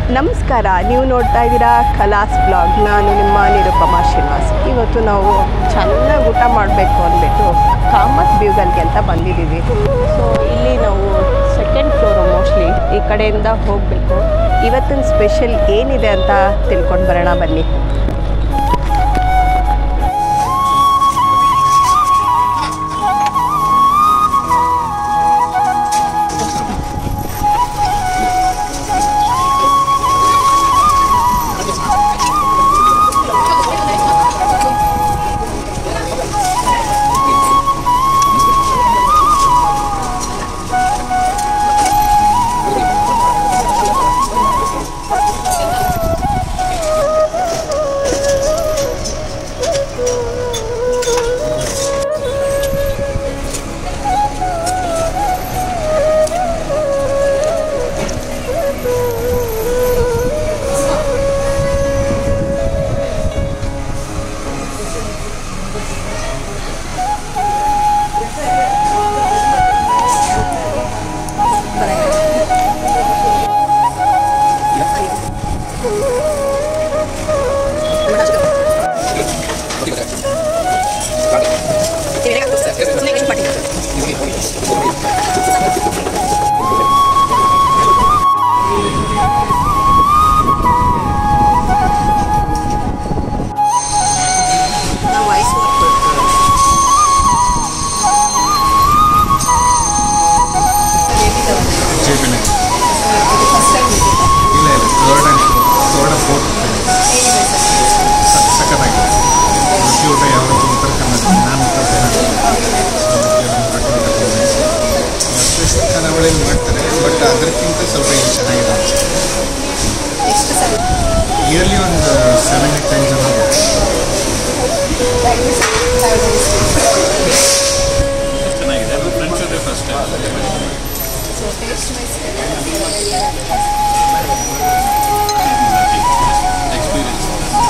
ನಮಸ್ಕಾರ ನೀವು ನೋಡ್ತಾ ಇದ್ದೀರಾ ಕಲಾಸ್ ಬ್ಲಾಗ್ ನಾನು ನಿಮ್ಮ ನಿರುಪಮಾ ಶ್ರೀನಿವಾಸ್ ಇವತ್ತು ನಾವು ಚೆನ್ನಾಗಿ ಊಟ ಮಾಡಬೇಕು ಅಂದ್ಬಿಟ್ಟು ಕಾಮತ್ ಬ್ಯೂಗಲ್ಗೆ ಅಂತ ಬಂದಿದ್ದೀವಿ ಸೊ ಇಲ್ಲಿ ನಾವು ಸೆಕೆಂಡ್ ಫ್ಲೋರು ಮೋಸ್ಟ್ಲಿ ಈ ಕಡೆಯಿಂದ ಹೋಗಬೇಕು ಇವತ್ತಿನ ಸ್ಪೆಷಲ್ ಏನಿದೆ ಅಂತ ತಿಳ್ಕೊಂಡು ಬರೋಣ ಬನ್ನಿ ಜೇಬಿನ ಇಲ್ಲ ಇಲ್ಲ ಥರ್ಡ್ ಆ್ಯಂಡ್ ಥರ್ಡ್ ಫೋರ್ತ್ ಸಖತ್ತಾಗಿದೆ ರುಚಿ ಊಟ ಯಾವತ್ತೂ ಉತ್ತರ ಕನ್ನಡ ನಾನು ಉತ್ತರ ಕನ್ನಡ ವೆಸ್ಟ್ ಕನ್ನಡಗಳಲ್ಲಿ ಮಾಡ್ತಾರೆ ಬಟ್ ಅದಕ್ಕಿಂತ ಸ್ವಲ್ಪ ಇದು ಚೆನ್ನಾಗಿದೆ ಅನಿಸುತ್ತೆ ಇಯರ್ಲಿ ಒಂದು ಸೆವೆನ್ ಏಟ್ ಟೈಮ್ಸ್ ಅನ್ನ ಚೆನ್ನಾಗಿದೆ ಫ್ರೆಂಡ್ಸ್ ಜೊತೆ ಫಸ್ಟ್ ಎಕ್ಸ್ಪೀರಿಯನ್ಸ್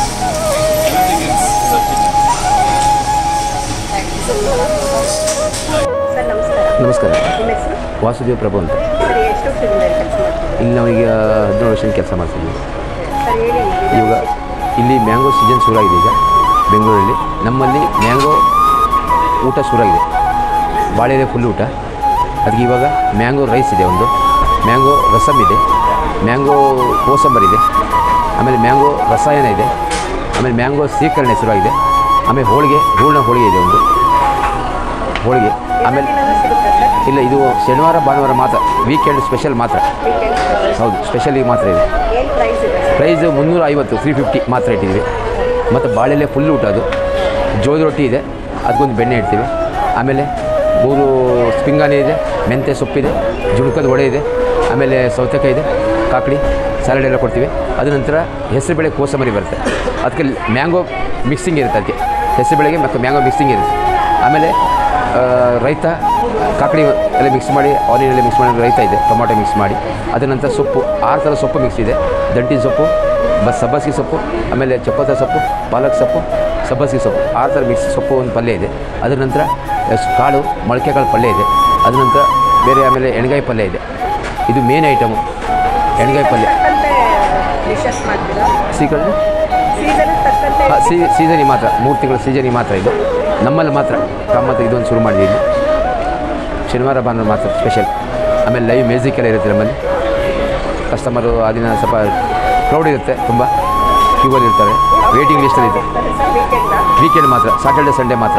ಸರ್ ನಮಸ್ಕಾರ ನಮಸ್ಕಾರ ನಿಮ್ಮ ಹೆಸರು ವಾಸುದೇವ್ ಪ್ರಭು ಅಂತ ಸರ್ ಎಷ್ಟು ವರ್ಷದಿಂದ ಕೆಲಸ ಮಾಡ್ತೀವಿ ಇಲ್ಲಿ ನಾವೀಗ ಹದಿನೇಳು ವರ್ಷ ಕೆಲಸ ಮಾಡ್ತಿದ್ದೀವಿ ಸರ್ ಹೇಳಿ ಇವಾಗ ಇಲ್ಲಿ ಮ್ಯಾಂಗೋ ಸೀಸನ್ ಶುರುವಾಗಿದೆ ಈಗ ಬೆಂಗಳೂರಲ್ಲಿ ನಮ್ಮಲ್ಲಿ ಮ್ಯಾಂಗೋ ಊಟ ಶುರುವಾಗಿದೆ ಬಾಳೆಲೆ ಫುಲ್ ಊಟ ಅದಕ್ಕೆ ಇವಾಗ ಮ್ಯಾಂಗೋ ರೈಸ್ ಇದೆ ಒಂದು ಮ್ಯಾಂಗೋ ರಸಮ್ ಇದೆ ಮ್ಯಾಂಗೋ ಕೋಸಂಬರ್ ಇದೆ ಆಮೇಲೆ ಮ್ಯಾಂಗೋ ರಸಾಯನ ಇದೆ ಆಮೇಲೆ ಮ್ಯಾಂಗೋ ಸ್ವೀಕರಣೆ ಶುರುವಾಗಿದೆ ಆಮೇಲೆ ಹೋಳಿಗೆ ಹೂರ್ಣ ಹೋಳಿಗೆ ಇದೆ ಒಂದು ಹೋಳಿಗೆ ಆಮೇಲೆ ಸಿಗುತ್ತೆ ಸರ್ ಇಲ್ಲ ಇದು ಶನಿವಾರ ಭಾನುವಾರ ಮಾತ್ರ ವೀಕೆಂಡ್ ಸ್ಪೆಷಲ್ ಮಾತ್ರ ಹೌದು ಸ್ಪೆಷಲಿಗೆ ಮಾತ್ರ ಇದೆ ಏನು ಪ್ರೈಸ್ ಇದೆ ಸರ್ ಪ್ರೈಸ್ ಮುನ್ನೂರ ಐವತ್ತು ತ್ರೀ ಫಿಫ್ಟಿ ಮಾತ್ರ ಇಟ್ಟಿದ್ದೀವಿ ಮತ್ತು ಬಾಳೆಲೆ ಫುಲ್ ಊಟ ಅದು ಜೋಳದ ರೊಟ್ಟಿ ಇದೆ ಅದಕ್ಕೊಂದು ಬೆಣ್ಣೆ ಇಡ್ತೀವಿ ಆಮೇಲೆ ಮೂರು ಸ್ಪಿಂಗಾನಿ ಇದೆ ಮೆಂತ್ಯ ಸೊಪ್ಪಿದೆ ಜುಣಕದ ವಡೆ ಇದೆ ಆಮೇಲೆ ಸೌತೆಕಾಯಿ ಇದೆ ಕಾಕಡಿ ಸ್ಯಾಲಡ್ ಎಲ್ಲ ಕೊಡ್ತೀವಿ ಅದ ನಂತರ ಹೆಸರುಬೇಳೆ ಕೋಸಂಬರಿ ಬರುತ್ತೆ ಅದಕ್ಕೆ ಮ್ಯಾಂಗೋ ಮಿಕ್ಸಿಂಗ್ ಇರುತ್ತೆ ಅದಕ್ಕೆ ಹೆಸರುಬೇಳೆಗೆ ಮತ್ತು ಮ್ಯಾಂಗೋ ಮಿಕ್ಸಿಂಗ್ ಇರುತ್ತೆ ಆಮೇಲೆ ಆ, ರೈತ ಕಾಕಡಿ ಎಲ್ಲ ಮಿಕ್ಸ್ ಮಾಡಿ ಆನಿಯನ್ ಎಲ್ಲ ಮಿಕ್ಸ್ ಮಾಡಿ ರೈತ ಇದೆ ಟೊಮಾಟೊ ಮಿಕ್ಸ್ ಮಾಡಿ ಅದರ ನಂತರ ಸೊಪ್ಪು ಆರು ಥರ ಸೊಪ್ಪು ಮಿಕ್ಸ್ ಇದೆ ದಂಟಿನ ಸೊಪ್ಪು ಬಸ್ ಸಬ್ಬಸಿಗೆ ಸೊಪ್ಪು ಆಮೇಲೆ ಚಪ್ಪತ್ತ ಸೊಪ್ಪು ಪಾಲಕ್ ಸೊಪ್ಪು ಸಬ್ಬಸಿಗೆ ಸೊಪ್ಪು ಆರು ಥರ ಮಿಕ್ಸ್ ಸೊಪ್ಪು ಒಂದು ಪಲ್ಯ ಇದೆ ಅದರ ನಂತರ ಎಸ್- ಕಾಳು ಮೊಳಕೆ ಕಾಳು ಪಲ್ಯ ಇದೆ ಅದರ ನಂತರ ಬೇರೆ ಆಮೇಲೆ ಎಣ್ಗಾಯಿ ಪಲ್ಯ ಇದೆ ಇದು ಮೇನ್ ಐಟಮು ಎಣ್ಗಾಯಿ ಪಲ್ಯ ತಕ್ಕಂತೆ ಡಿಶಸ್ ಮಾಡ್ತೀರಾ ಸೀಕರಣೆ ಸೀಸನ್ ತಕ್ಕಂತೆ ಹಾಂ ಸೀ ಸೀಸನಿಗೆ ಮಾತ್ರ ಮೂರು ತಿಂಗಳ ಸೀಸನಿಗೆ ಮಾತ್ರ ಇದು ನಮ್ಮಲ್ಲಿ ಮಾತ್ರ ಕಾಮತ್ ಇದೊಂದು ಶುರು ಮಾಡಿದ್ದೀವಿ ಶನಿವಾರ ಭಾನುವಾರ ಮಾತ್ರ ಸ್ಪೆಷಲ್ ಆಮೇಲೆ ಲೈವ್ ಮ್ಯೂಸಿಕ್ ಎಲ್ಲ ಇರುತ್ತೆ ನಮ್ಮಲ್ಲಿ ಕಸ್ಟಮರು ಆ ದಿನ ಸ್ವಲ್ಪ ಕ್ರೌಡ್ ಇರುತ್ತೆ ತುಂಬ ಕ್ಯೂವಲ್ಲಿ ಇರ್ತಾರೆ ವೇಟಿಂಗ್ ಲಿಸ್ಟಲ್ಲಿ ಇದೆ ಸರ್ ವೀಕೆಂಡ ವೀಕೆಂಡ್ ಮಾತ್ರ ಸಾಟರ್ಡೆ ಸಂಡೇ ಮಾತ್ರ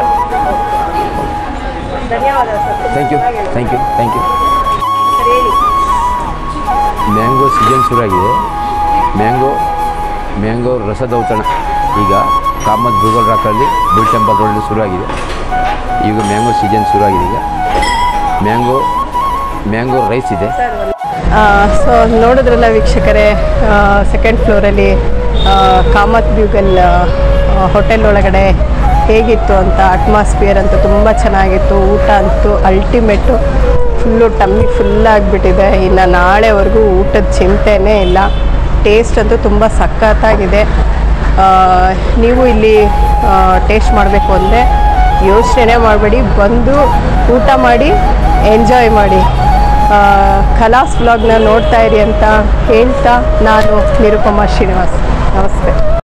ಧನ್ಯವಾದ sir thank you thank you thank you sir ಹೇಳಿ ಮ್ಯಾಂಗೋ ಸೀಸನ್ ಶುರುವಾಗಿದೆ ಮ್ಯಾಂಗೋ ಮ್ಯಾಂಗೋ ರಸದೌತಣ ಈಗ ಕಾಮತ್ ಗೂಗಲ್ ರಾಕಲ್ಲಿ ಬುಲ್ ಟೆಂಪಲ್ ರೋಡಲ್ಲಿ ಶುರುವಾಗಿದೆ ಈಗ ಮ್ಯಾಂಗೋ ಸೀಸನ್ ಶುರುವಾಗಿದೆ ಈಗ ಮ್ಯಾಂಗೋ ಮ್ಯಾಂಗೋ ರೈಸ್ ಇದೆ ಸೊ ನೋಡಿದ್ರಲ್ಲ ವೀಕ್ಷಕರೇ ಸೆಕೆಂಡ್ ಫ್ಲೋರಲ್ಲಿ ಕಾಮತ್ ಬ್ಯೂಗಲ್ ಹೋಟೆಲ್ ಒಳಗಡೆ ಹೇಗಿತ್ತು ಅಂತ ಅಟ್ಮಾಸ್ಫಿಯರ್ ಅಂತೂ ತುಂಬ ಚೆನ್ನಾಗಿತ್ತು ಊಟ ಅಂತೂ ಅಲ್ಟಿಮೇಟು ಫುಲ್ಲು ಟಮ್ಮಿ ಫುಲ್ ಆಗಿಬಿಟ್ಟಿದೆ ಇನ್ನು ನಾಳೆವರೆಗೂ ಊಟದ ಚಿಂತೆನೇ ಇಲ್ಲ ಟೇಸ್ಟ್ ಅಂತೂ ತುಂಬ ಸಖತ್ತಾಗಿದೆ ಆ, ನೀವು ಇಲ್ಲಿ ಟೇಸ್ಟ್ ಮಾಡಬೇಕು ಅಂದರೆ ಯೋಚನೆ ಮಾಡಬೇಡಿ ಬಂದು ಊಟ ಮಾಡಿ ಎಂಜಾಯ್ ಮಾಡಿ ಆ, ಕಲಾಸ್ ವ್ಲಾಗ್ನ ನೋಡ್ತಾ ಇರಿ ಅಂತ ಹೇಳ್ತಾ ನಾನು ನಿರುಪಮಾ ಶ್ರೀನಿವಾಸ್ ನಮಸ್ತೆ